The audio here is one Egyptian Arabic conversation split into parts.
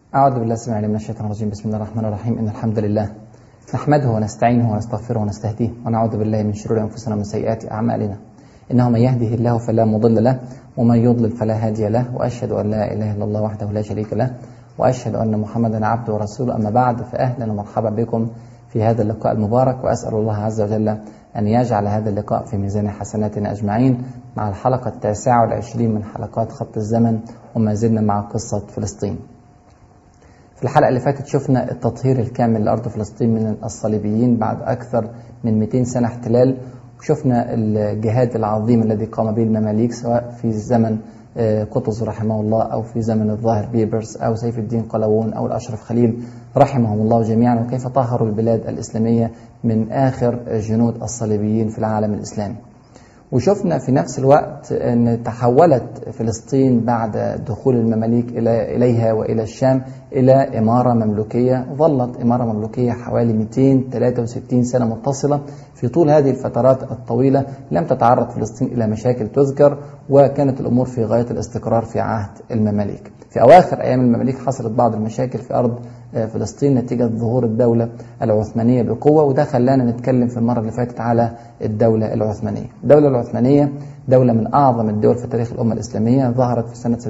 أعوذ بالله السميع العليم من الشيطان الرجيم بسم الله الرحمن الرحيم إن الحمد لله نحمده ونستعينه ونستغفره ونستهديه ونعوذ بالله من شرور أنفسنا ومن سيئات أعمالنا إنه من يهده الله فلا مضل له ومن يضلل فلا هادي له وأشهد أن لا إله إلا الله وحده لا شريك له وأشهد أن محمدا عبده ورسوله أما بعد فأهلا ومرحبا بكم في هذا اللقاء المبارك وأسأل الله عز وجل أن يجعل هذا اللقاء في ميزان حسناتنا أجمعين مع الحلقة التاسعة والعشرين من حلقات خط الزمن وما زلنا مع قصة فلسطين في الحلقة اللي فاتت شفنا التطهير الكامل لأرض فلسطين من الصليبيين بعد أكثر من 200 سنة احتلال وشفنا الجهاد العظيم الذي قام به المماليك سواء في زمن قطز رحمه الله أو في زمن الظاهر بيبرس أو سيف الدين قلاوون أو الأشرف خليل رحمهم الله جميعا وكيف طهروا البلاد الإسلامية من آخر جنود الصليبيين في العالم الإسلامي وشفنا في نفس الوقت أن تحولت فلسطين بعد دخول المماليك إلى إليها وإلى الشام إلى إمارة مملوكية ظلت إمارة مملوكية حوالي 263 سنة متصلة في طول هذه الفترات الطويلة لم تتعرض فلسطين إلى مشاكل تذكر وكانت الأمور في غاية الاستقرار في عهد المماليك في أواخر أيام المماليك حصلت بعض المشاكل في أرض فلسطين نتيجة ظهور الدولة العثمانية بقوة وده خلانا نتكلم في المرة اللي فاتت على الدولة العثمانية الدولة العثمانية دولة من أعظم الدول في تاريخ الأمة الإسلامية ظهرت في سنة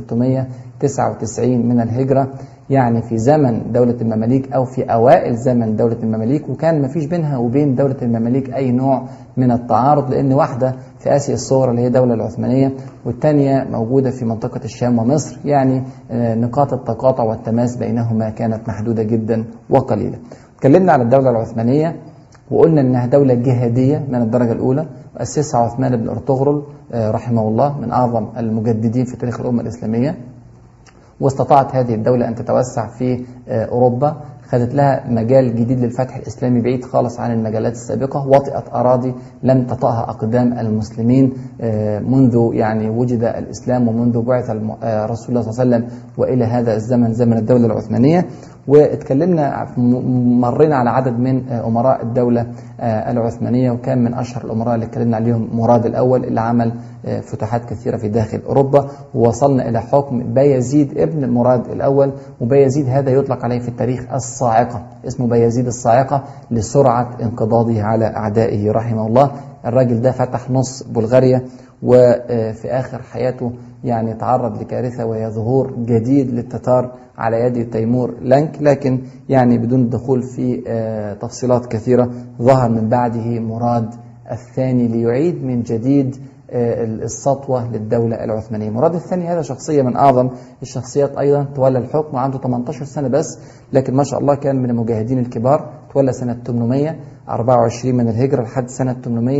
699 من الهجرة يعني في زمن دولة المماليك أو في أوائل زمن دولة المماليك وكان ما فيش بينها وبين دولة المماليك أي نوع من التعارض لأن واحدة في آسيا الصغرى اللي هي الدولة العثمانية والثانية موجودة في منطقة الشام ومصر يعني نقاط التقاطع والتماس بينهما كانت محدودة جدا وقليلة تكلمنا على الدولة العثمانية وقلنا انها دولة جهادية من الدرجة الأولى أسسها عثمان بن أرطغرل رحمه الله من أعظم المجددين في تاريخ الأمة الإسلامية واستطاعت هذه الدولة أن تتوسع في أوروبا خدت لها مجال جديد للفتح الإسلامي بعيد خالص عن المجالات السابقة وطئت أراضي لم تطأها أقدام المسلمين منذ يعني وجد الإسلام ومنذ بعث رسول الله صلى الله عليه وسلم وإلى هذا الزمن زمن الدولة العثمانية واتكلمنا مرينا على عدد من أمراء الدولة العثمانية وكان من أشهر الأمراء اللي اتكلمنا عليهم مراد الأول اللي عمل فتوحات كثيرة في داخل أوروبا ووصلنا إلى حكم بايزيد ابن مراد الأول وبايزيد هذا يطلق عليه في التاريخ الصاعقة اسمه بايزيد الصاعقة لسرعة انقضاضه على أعدائه رحمه الله الراجل ده فتح نص بلغاريا وفي آخر حياته يعني تعرض لكارثة وهي ظهور جديد للتتار على يد تيمور لانك لكن يعني بدون الدخول في تفصيلات كثيرة ظهر من بعده مراد الثاني ليعيد من جديد السطوة للدولة العثمانية مراد الثاني هذا شخصية من أعظم الشخصيات أيضا تولى الحكم وعنده 18 سنة بس لكن ما شاء الله كان من المجاهدين الكبار تولى سنة 824 من الهجرة لحد سنة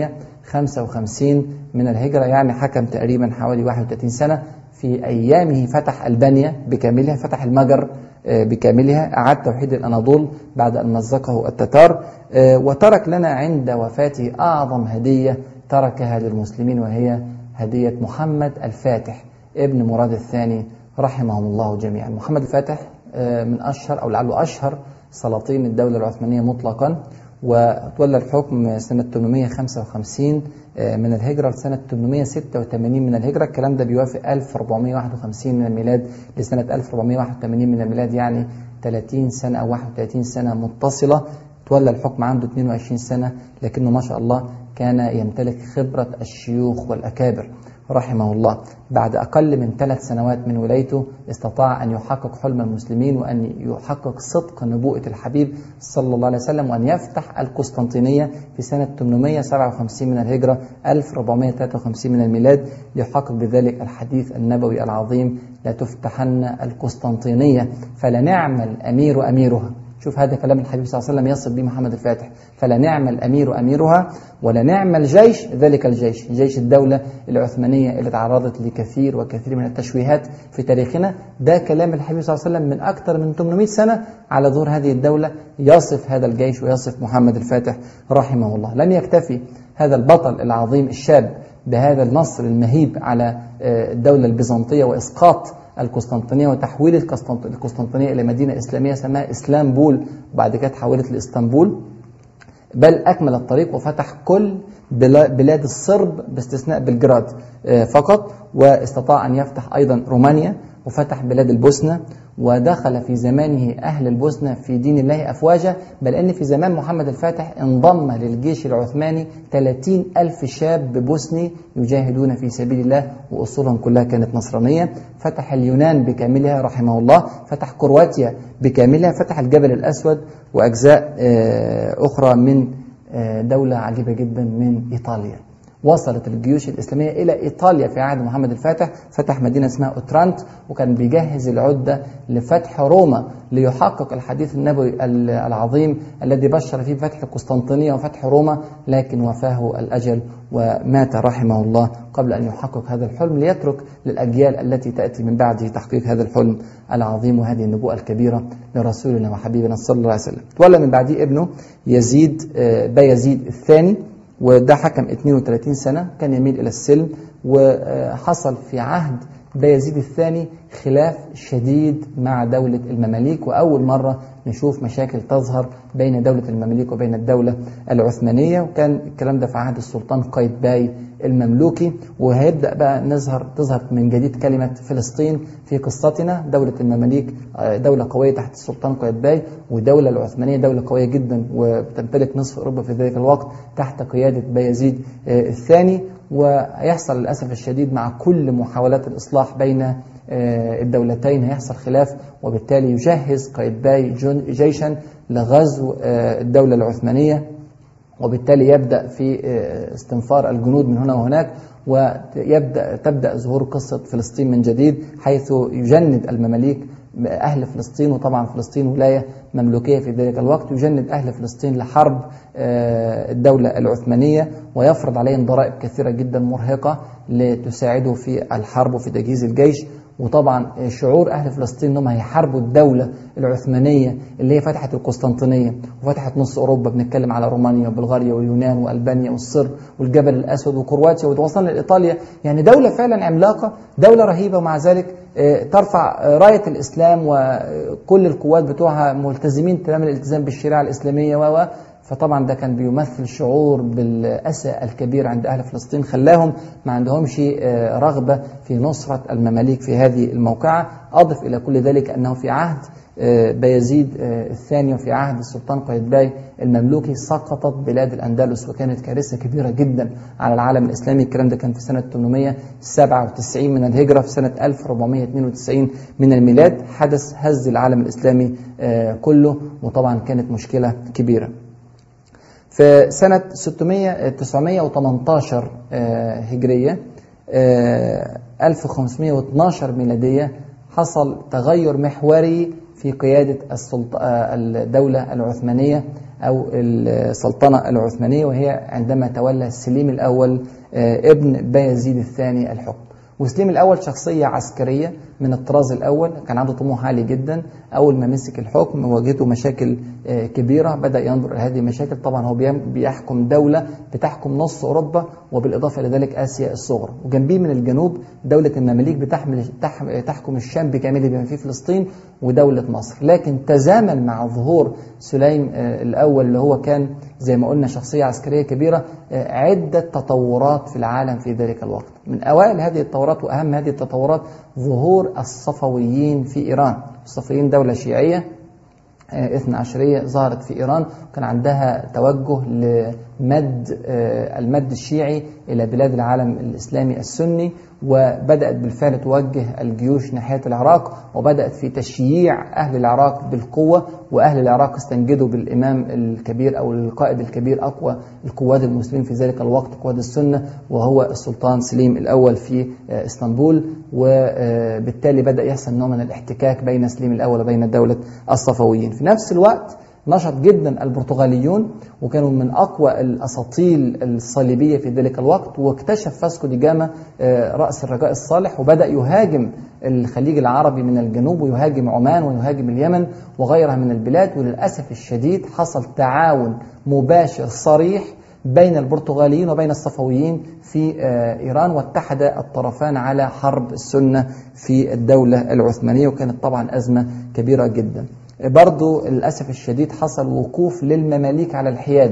855 من الهجرة يعني حكم تقريبا حوالي 31 سنة في أيامه فتح ألبانيا بكاملها فتح المجر بكاملها أعاد توحيد الأناضول بعد أن مزقه التتار وترك لنا عند وفاته أعظم هدية تركها للمسلمين وهي هدية محمد الفاتح ابن مراد الثاني رحمهم الله جميعا محمد الفاتح من أشهر أو لعله أشهر سلاطين الدولة العثمانية مطلقا وتولى الحكم سنة 855 من الهجرة لسنة 886 من الهجرة الكلام ده بيوافق 1451 من الميلاد لسنة 1481 من الميلاد يعني 30 سنة أو 31 سنة متصلة تولى الحكم عنده 22 سنة لكنه ما شاء الله كان يمتلك خبرة الشيوخ والأكابر رحمه الله بعد أقل من ثلاث سنوات من ولايته استطاع أن يحقق حلم المسلمين وأن يحقق صدق نبوءة الحبيب صلى الله عليه وسلم وأن يفتح القسطنطينية في سنة 857 من الهجرة 1453 من الميلاد ليحقق بذلك الحديث النبوي العظيم لا تفتحن القسطنطينية فلنعم الأمير أميرها شوف هذا كلام الحبيب صلى الله عليه وسلم يصف به محمد الفاتح فلا نعم الأمير أميرها ولا نعم الجيش ذلك الجيش جيش الدولة العثمانية اللي تعرضت لكثير وكثير من التشويهات في تاريخنا ده كلام الحبيب صلى الله عليه وسلم من أكثر من 800 سنة على ظهور هذه الدولة يصف هذا الجيش ويصف محمد الفاتح رحمه الله لم يكتفي هذا البطل العظيم الشاب بهذا النصر المهيب على الدولة البيزنطية وإسقاط القسطنطينية وتحويل القسطنطينية إلى مدينة إسلامية سماها إسلامبول وبعد كده تحولت لإسطنبول بل أكمل الطريق وفتح كل بلاد الصرب باستثناء بلجراد فقط واستطاع أن يفتح أيضا رومانيا وفتح بلاد البوسنة ودخل في زمانه أهل البوسنة في دين الله أفواجا بل أن في زمان محمد الفاتح انضم للجيش العثماني 30 ألف شاب بوسني يجاهدون في سبيل الله وأصولهم كلها كانت نصرانية فتح اليونان بكاملها رحمه الله فتح كرواتيا بكاملها فتح الجبل الأسود وأجزاء أخرى من دولة عجيبة جدا من إيطاليا وصلت الجيوش الإسلامية إلى إيطاليا في عهد محمد الفاتح فتح مدينة اسمها أوترانت وكان بيجهز العدة لفتح روما ليحقق الحديث النبوي العظيم الذي بشر فيه فتح القسطنطينية وفتح روما لكن وفاه الأجل ومات رحمه الله قبل أن يحقق هذا الحلم ليترك للأجيال التي تأتي من بعده تحقيق هذا الحلم العظيم وهذه النبوءة الكبيرة لرسولنا وحبيبنا صلى الله عليه وسلم تولى من بعده ابنه يزيد بايزيد الثاني وده حكم 32 سنة كان يميل إلى السلم وحصل في عهد بايزيد الثاني خلاف شديد مع دولة المماليك وأول مرة نشوف مشاكل تظهر بين دولة المماليك وبين الدولة العثمانية وكان الكلام ده في عهد السلطان قايتباي المملوكي وهيبدأ بقى نظهر تظهر من جديد كلمة فلسطين في قصتنا دولة المماليك دولة قوية تحت السلطان قايتباي ودولة العثمانية دولة قوية جدا وتمتلك نصف أوروبا في ذلك الوقت تحت قيادة بايزيد الثاني ويحصل للأسف الشديد مع كل محاولات الإصلاح بين الدولتين هيحصل خلاف وبالتالي يجهز قايتباي جيشا لغزو الدولة العثمانية وبالتالي يبدأ في استنفار الجنود من هنا وهناك ويبدأ تبدأ ظهور قصة فلسطين من جديد حيث يجند المماليك أهل فلسطين وطبعا فلسطين ولاية مملوكية في ذلك الوقت يجند أهل فلسطين لحرب الدولة العثمانية ويفرض عليهم ضرائب كثيرة جدا مرهقة لتساعده في الحرب وفي تجهيز الجيش وطبعا شعور أهل فلسطين أنهم هيحاربوا الدولة العثمانية اللي هي فتحت القسطنطينية وفتحت نص أوروبا بنتكلم على رومانيا وبلغاريا واليونان وألبانيا والصر والجبل الأسود وكرواتيا ووصلنا لإيطاليا يعني دولة فعلا عملاقة دولة رهيبة ومع ذلك ترفع راية الإسلام وكل القوات بتوعها ملتزمين تمام الالتزام بالشريعة الإسلامية و فطبعا ده كان بيمثل شعور بالأسى الكبير عند أهل فلسطين خلاهم ما عندهمش رغبة في نصرة المماليك في هذه الموقعة أضف إلى كل ذلك أنه في عهد بايزيد الثاني وفي عهد السلطان قايتباي المملوكي سقطت بلاد الأندلس وكانت كارثة كبيرة جدا على العالم الإسلامي الكلام ده كان في سنة 897 من الهجرة في سنة 1492 من الميلاد حدث هز العالم الإسلامي كله وطبعا كانت مشكلة كبيرة في سنة 600 918 هجرية 1512 ميلادية حصل تغير محوري في قيادة الدولة العثمانية أو السلطنة العثمانية وهي عندما تولى سليم الأول ابن بايزيد الثاني الحكم وسليم الأول شخصية عسكرية من الطراز الأول كان عنده طموح عالي جدا أول ما مسك الحكم واجهته مشاكل كبيرة بدأ ينظر إلى هذه المشاكل طبعا هو بيحكم دولة بتحكم نص أوروبا وبالإضافة إلى ذلك آسيا الصغرى وجنبيه من الجنوب دولة المماليك بتحمل تحكم الشام بكامله بما فيه فلسطين ودولة مصر لكن تزامن مع ظهور سليم الأول اللي هو كان زي ما قلنا شخصية عسكرية كبيرة عدة تطورات في العالم في ذلك الوقت من أوائل هذه التطورات وأهم هذه التطورات ظهور الصفويين في إيران الصفويين دولة شيعية اثنى عشرية ظهرت في إيران وكان عندها توجه لمد المد الشيعي إلى بلاد العالم الإسلامي السني وبدأت بالفعل توجه الجيوش ناحية العراق وبدأت في تشييع أهل العراق بالقوة وأهل العراق استنجدوا بالإمام الكبير أو القائد الكبير أقوى القواد المسلمين في ذلك الوقت قواد السنة وهو السلطان سليم الأول في اسطنبول وبالتالي بدأ يحصل نوع من الاحتكاك بين سليم الأول وبين دولة الصفويين في نفس الوقت نشط جدا البرتغاليون وكانوا من أقوى الأساطيل الصليبية في ذلك الوقت واكتشف فاسكو دي جاما رأس الرجاء الصالح وبدأ يهاجم الخليج العربي من الجنوب ويهاجم عمان ويهاجم اليمن وغيرها من البلاد وللأسف الشديد حصل تعاون مباشر صريح بين البرتغاليين وبين الصفويين في إيران واتحد الطرفان على حرب السنة في الدولة العثمانية وكانت طبعا أزمة كبيرة جدا برضو للأسف الشديد حصل وقوف للمماليك على الحياد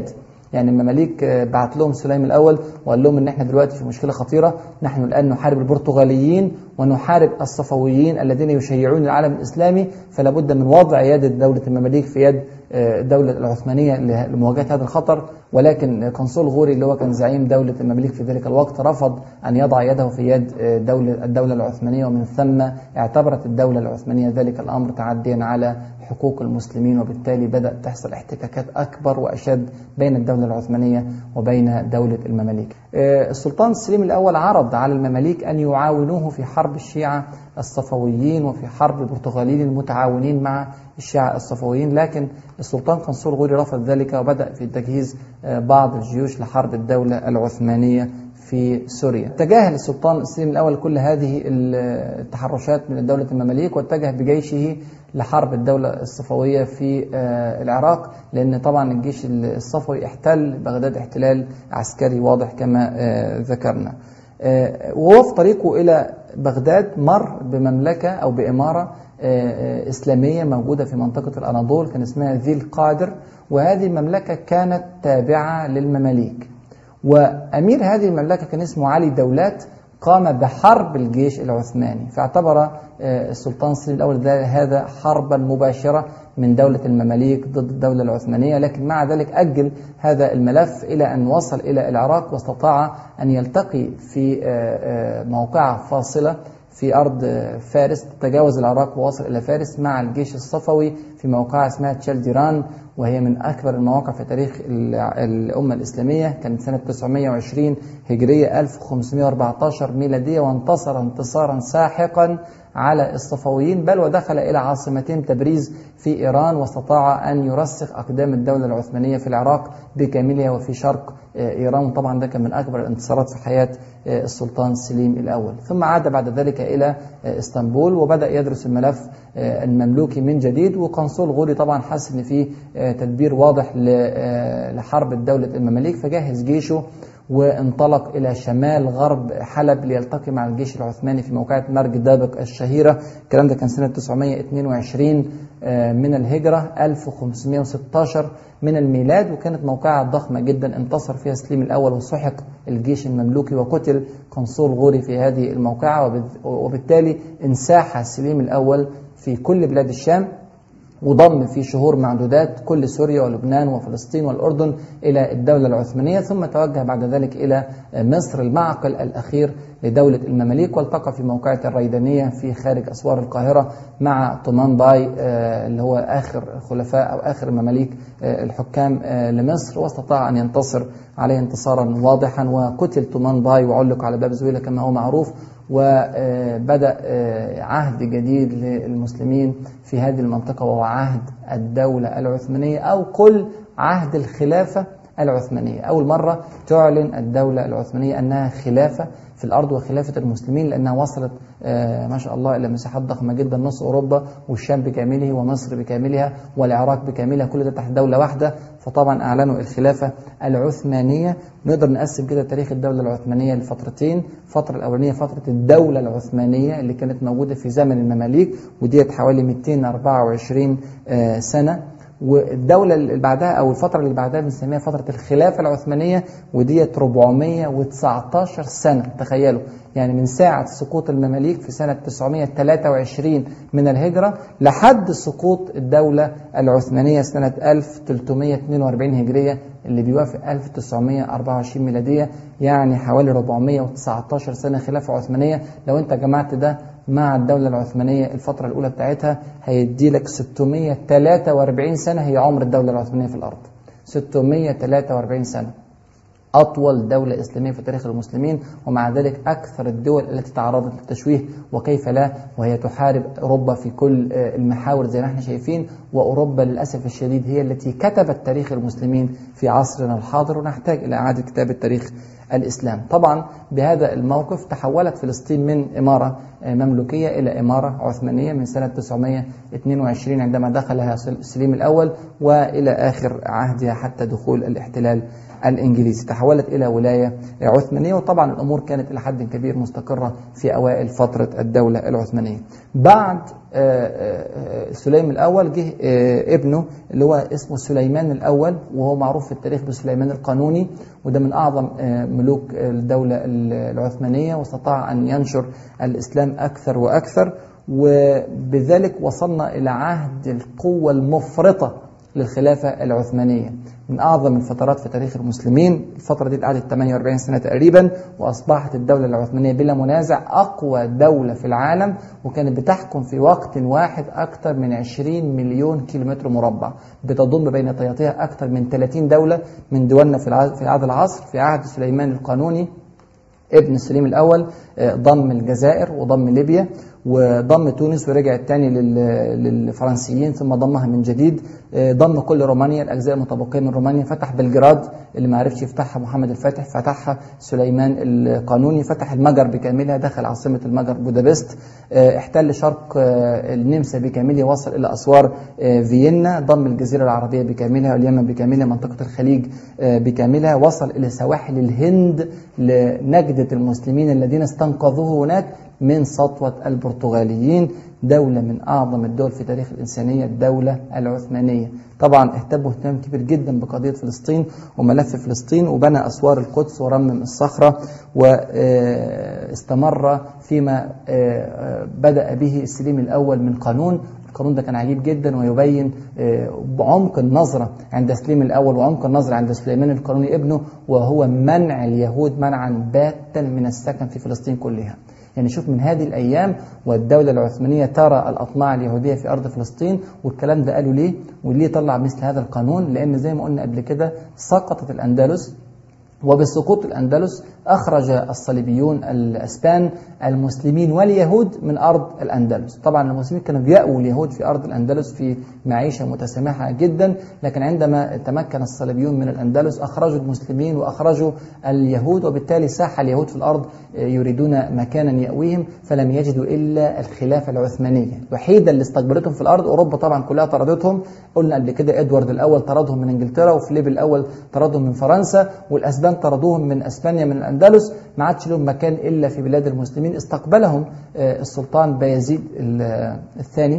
يعني المماليك بعت لهم سليم الأول وقال لهم إن إحنا دلوقتي في مشكلة خطيرة نحن الآن نحارب البرتغاليين ونحارب الصفويين الذين يشيعون العالم الإسلامي فلا بد من وضع يد دولة المماليك في يد الدولة العثمانية لمواجهة هذا الخطر ولكن قنصل غوري اللي هو كان زعيم دولة المماليك في ذلك الوقت رفض أن يضع يده في يد دولة الدولة العثمانية ومن ثم اعتبرت الدولة العثمانية ذلك الأمر تعديا على حقوق المسلمين وبالتالي بدأ تحصل احتكاكات أكبر وأشد بين الدولة العثمانية وبين دولة المماليك السلطان سليم الأول عرض على المماليك أن يعاونوه في حرب الشيعة الصفويين وفي حرب البرتغاليين المتعاونين مع الشيعة الصفويين لكن السلطان قنصور غوري رفض ذلك وبدأ في تجهيز بعض الجيوش لحرب الدولة العثمانية في سوريا تجاهل السلطان سليم الأول كل هذه التحرشات من الدولة المماليك واتجه بجيشه لحرب الدولة الصفوية في العراق لأن طبعا الجيش الصفوي احتل بغداد احتلال عسكري واضح كما ذكرنا وهو في طريقه إلى بغداد مر بمملكة أو بإمارة إسلامية موجودة في منطقة الأناضول كان اسمها ذي القادر وهذه المملكة كانت تابعة للمماليك وأمير هذه المملكة كان اسمه علي دولات قام بحرب الجيش العثماني فاعتبر السلطان سليم الأول هذا حربا مباشرة من دولة المماليك ضد الدولة العثمانية لكن مع ذلك أجل هذا الملف إلى أن وصل إلى العراق واستطاع أن يلتقي في موقعة فاصلة في أرض فارس تجاوز العراق ووصل إلى فارس مع الجيش الصفوي في موقعة اسمها تشالديران وهي من أكبر المواقع في تاريخ الأمة الإسلامية كانت سنة 920 هجرية 1514 ميلادية وانتصر انتصارا ساحقا على الصفويين بل ودخل إلى عاصمتين تبريز في إيران واستطاع أن يرسخ أقدام الدولة العثمانية في العراق بكاملها وفي شرق إيران طبعا ده كان من أكبر الانتصارات في حياة السلطان سليم الأول ثم عاد بعد ذلك إلى اسطنبول وبدأ يدرس الملف المملوكي من جديد وقنصل غوري طبعا حس ان في تدبير واضح لحرب الدولة المماليك فجهز جيشه وانطلق إلى شمال غرب حلب ليلتقي مع الجيش العثماني في موقعة مرج دابق الشهيرة الكلام ده كان سنة 922 من الهجرة 1516 من الميلاد وكانت موقعة ضخمة جدا انتصر فيها سليم الأول وسحق الجيش المملوكي وقتل قنصل غوري في هذه الموقعة وبالتالي انساح سليم الأول في كل بلاد الشام وضم في شهور معدودات كل سوريا ولبنان وفلسطين والأردن إلى الدولة العثمانية ثم توجه بعد ذلك إلى مصر المعقل الأخير لدولة المماليك والتقى في موقعة الريدانية في خارج أسوار القاهرة مع طومان باي اللي هو آخر الخلفاء أو آخر المماليك الحكام لمصر واستطاع أن ينتصر عليه انتصارا واضحا وقتل طومان باي وعلق على باب زويلة كما هو معروف وبدأ عهد جديد للمسلمين في هذه المنطقة وهو عهد الدولة العثمانية أو قل عهد الخلافة العثمانية أول مرة تعلن الدولة العثمانية أنها خلافة في الأرض وخلافة المسلمين لأنها وصلت ما شاء الله إلى مساحات ضخمة جدا نص أوروبا والشام بكامله ومصر بكاملها والعراق بكاملها كل ده تحت دولة واحدة فطبعا أعلنوا الخلافة العثمانية نقدر نقسم كده تاريخ الدولة العثمانية لفترتين الفترة الأولانية فترة الدولة العثمانية اللي كانت موجودة في زمن المماليك وديت حوالي 224 سنة والدولة اللي بعدها أو الفترة اللي بعدها بنسميها فترة الخلافة العثمانية وديت 419 سنة تخيلوا يعني من ساعة سقوط المماليك في سنة 923 من الهجرة لحد سقوط الدولة العثمانية سنة 1342 هجرية اللي بيوافق 1924 ميلادية يعني حوالي 419 سنة خلافة عثمانية لو انت جمعت ده مع الدولة العثمانية الفترة الأولى بتاعتها هيدي لك 643 سنة هي عمر الدولة العثمانية في الأرض 643 سنة أطول دولة إسلامية في تاريخ المسلمين ومع ذلك أكثر الدول التي تعرضت للتشويه وكيف لا وهي تحارب أوروبا في كل المحاور زي ما احنا شايفين وأوروبا للأسف الشديد هي التي كتبت تاريخ المسلمين في عصرنا الحاضر ونحتاج إلى إعادة كتابة تاريخ الإسلام طبعا بهذا الموقف تحولت فلسطين من إمارة مملوكية إلى إمارة عثمانية من سنة 922 عندما دخلها سليم الأول وإلى آخر عهدها حتى دخول الاحتلال الإنجليزي تحولت إلى ولاية عثمانية وطبعا الأمور كانت إلى حد كبير مستقرة في أوائل فترة الدولة العثمانية بعد سليم الأول جه ابنه اللي هو اسمه سليمان الأول وهو معروف في التاريخ بسليمان القانوني وده من أعظم ملوك الدولة العثمانية واستطاع أن ينشر الإسلام أكثر وأكثر وبذلك وصلنا إلى عهد القوة المفرطة للخلافة العثمانية من أعظم الفترات في تاريخ المسلمين الفترة دي قعدت 48 سنة تقريبا وأصبحت الدولة العثمانية بلا منازع أقوى دولة في العالم وكانت بتحكم في وقت واحد أكثر من 20 مليون كيلومتر مربع بتضم بين طياتها أكثر من 30 دولة من دولنا في عهد العصر في عهد سليمان القانوني ابن سليم الأول ضم الجزائر وضم ليبيا وضم تونس ورجع تاني للفرنسيين ثم ضمها من جديد ضم كل رومانيا الأجزاء المتبقية من رومانيا فتح بلجراد اللي ما عرفش يفتحها محمد الفاتح فتحها سليمان القانوني فتح المجر بكاملها دخل عاصمة المجر بودابست احتل شرق النمسا بكاملها وصل إلى أسوار فيينا ضم الجزيرة العربية بكاملها واليمن بكاملها منطقة الخليج بكاملها وصل إلى سواحل الهند لنجدة المسلمين الذين استنقذوه هناك من سطوة البرتغاليين دولة من أعظم الدول في تاريخ الإنسانية الدولة العثمانية طبعا اهتموا اهتمام كبير جدا بقضية فلسطين وملف فلسطين وبنى أسوار القدس ورمم الصخرة واستمر فيما بدأ به السليم الأول من قانون القانون ده كان عجيب جدا ويبين بعمق النظرة عند سليم الأول وعمق النظرة عند سليمان القانوني ابنه وهو منع اليهود منعا باتا من السكن في فلسطين كلها يعني شوف من هذه الأيام والدولة العثمانية ترى الأطماع اليهودية في أرض فلسطين والكلام ده قالوا ليه وليه طلع مثل هذا القانون لأن زي ما قلنا قبل كده سقطت الأندلس وبسقوط الأندلس أخرج الصليبيون الأسبان المسلمين واليهود من أرض الأندلس طبعا المسلمين كانوا بيأووا اليهود في أرض الأندلس في معيشة متسامحة جدا لكن عندما تمكن الصليبيون من الأندلس أخرجوا المسلمين وأخرجوا اليهود وبالتالي ساح اليهود في الأرض يريدون مكانا يأويهم فلم يجدوا إلا الخلافة العثمانية الوحيدة اللي استقبلتهم في الأرض أوروبا طبعا كلها طردتهم قلنا قبل كده إدوارد الأول طردهم من إنجلترا وفليب الأول طردهم من فرنسا والأسبان طردوهم من أسبانيا من الأندلس ما عادش لهم مكان إلا في بلاد المسلمين استقبلهم السلطان بايزيد الثاني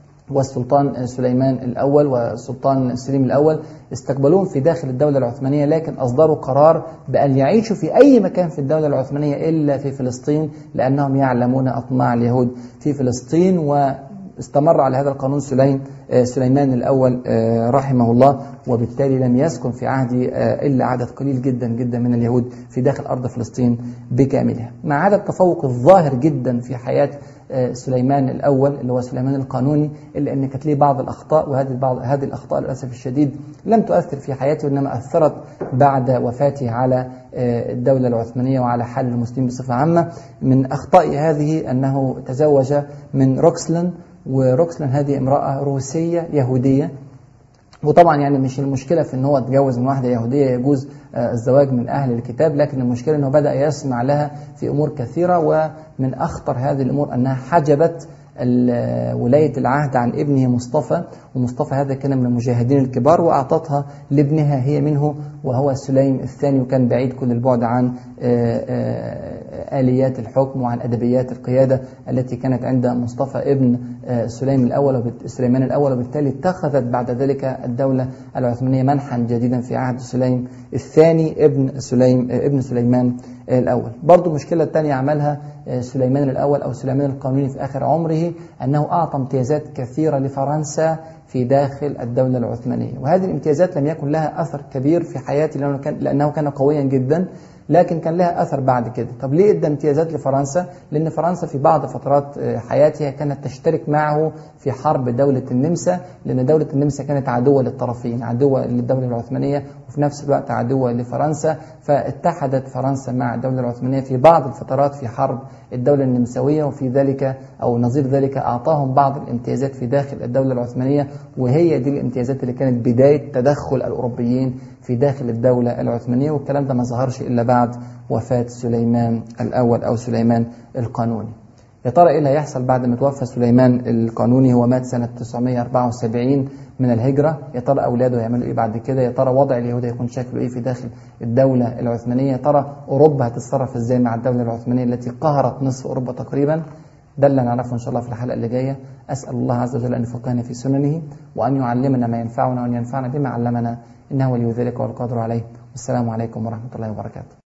والسلطان سليمان الأول والسلطان سليم الأول استقبلوهم في داخل الدولة العثمانية لكن أصدروا قرار بأن يعيشوا في أي مكان في الدولة العثمانية إلا في فلسطين لأنهم يعلمون أطماع اليهود في فلسطين واستمر على هذا القانون سليم سليمان الأول رحمه الله وبالتالي لم يسكن في عهده إلا عدد قليل جدا جدا من اليهود في داخل أرض فلسطين بكاملها مع هذا التفوق الظاهر جدا في حياة سليمان الأول اللي هو سليمان القانوني إلا أن كانت ليه بعض الأخطاء وهذه بعض هذه الأخطاء للأسف الشديد لم تؤثر في حياته إنما أثرت بعد وفاته على الدولة العثمانية وعلى حال المسلمين بصفة عامة من أخطاء هذه أنه تزوج من روكسلان وروكسلان هذه امرأة روسية يهودية وطبعا يعني مش المشكلة في ان هو اتجوز من واحدة يهودية يجوز الزواج من أهل الكتاب لكن المشكلة أنه بدأ يسمع لها في أمور كثيرة ومن أخطر هذه الأمور أنها حجبت ولاية العهد عن ابنه مصطفى ومصطفى هذا كان من المجاهدين الكبار وأعطتها لابنها هي منه وهو سليم الثاني وكان بعيد كل البعد عن آليات الحكم وعن أدبيات القيادة التي كانت عند مصطفى ابن سليم الأول سليمان الأول وبالتالي اتخذت بعد ذلك الدولة العثمانية منحا جديدا في عهد سليم الثاني ابن سليم ابن سليمان الأول برضو المشكلة الثانية عملها سليمان الأول أو سليمان القانوني في آخر عمره أنه أعطى امتيازات كثيرة لفرنسا في داخل الدولة العثمانية وهذه الامتيازات لم يكن لها أثر كبير في حياته لأنه كان, لأنه كان قويا جدا لكن كان لها أثر بعد كده طب ليه ادى امتيازات لفرنسا لأن فرنسا في بعض فترات حياتها كانت تشترك معه في حرب دولة النمسا لأن دولة النمسا كانت عدوة للطرفين عدوة للدولة العثمانية وفي نفس الوقت عدوة لفرنسا فاتحدت فرنسا مع الدولة العثمانية في بعض الفترات في حرب الدولة النمساوية وفي ذلك أو نظير ذلك أعطاهم بعض الامتيازات في داخل الدولة العثمانية وهي دي الامتيازات اللي كانت بداية تدخل الأوروبيين في داخل الدولة العثمانية والكلام ده ما ظهرش إلا بعد وفاة سليمان الأول أو سليمان القانوني يا ترى ايه اللي هيحصل بعد ما توفى سليمان القانوني هو مات سنة 974 من الهجرة يا ترى أولاده هيعملوا ايه بعد كده يا ترى وضع اليهود هيكون شكله ايه في داخل الدولة العثمانية يا ترى أوروبا هتتصرف ازاي مع الدولة العثمانية التي قهرت نصف أوروبا تقريبا ده اللي نعرفه إن شاء الله في الحلقة اللي جاية أسأل الله عز وجل أن يفقهنا في سننه وأن يعلمنا ما ينفعنا وأن ينفعنا بما علمنا إنه ولي ذلك والقادر عليه والسلام عليكم ورحمة الله وبركاته